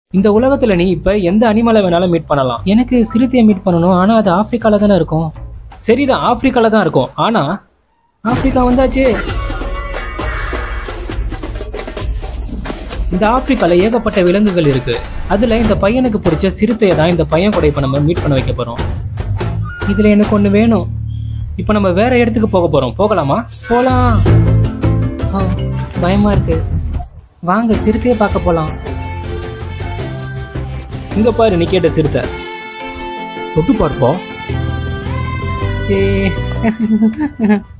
இந்த உலகத்துல நீ இப்ப எந்த அனிமலை வேணாலும் மீட் பண்ணலாம் எனக்கு சிறுத்தையை மீட் பண்ணணும் ஆனா அது ஆப்பிரிக்கால தானே இருக்கும் சரிதான் ஆப்பிரிக்கால தான் இருக்கும் ஆனா ஆப்பிரிக்கா வந்தாச்சு இந்த ஆப்பிரிக்கால ஏகப்பட்ட விலங்குகள் இருக்கு அதுல இந்த பையனுக்கு பிடிச்ச சிறுத்தையை தான் இந்த பையன் கூட இப்ப நம்ம மீட் பண்ண வைக்க போறோம் இதுல எனக்கு ஒண்ணு வேணும் இப்போ நம்ம வேற இடத்துக்கு போக போறோம் போகலாமா போலாம் ஆ, பயமா இருக்கு வாங்க சிறுத்தையை பார்க்க போலாம் இங்க பாரு நீ கேட்ட சிறுத்தை தொட்டு பார்ப்போம் ஏ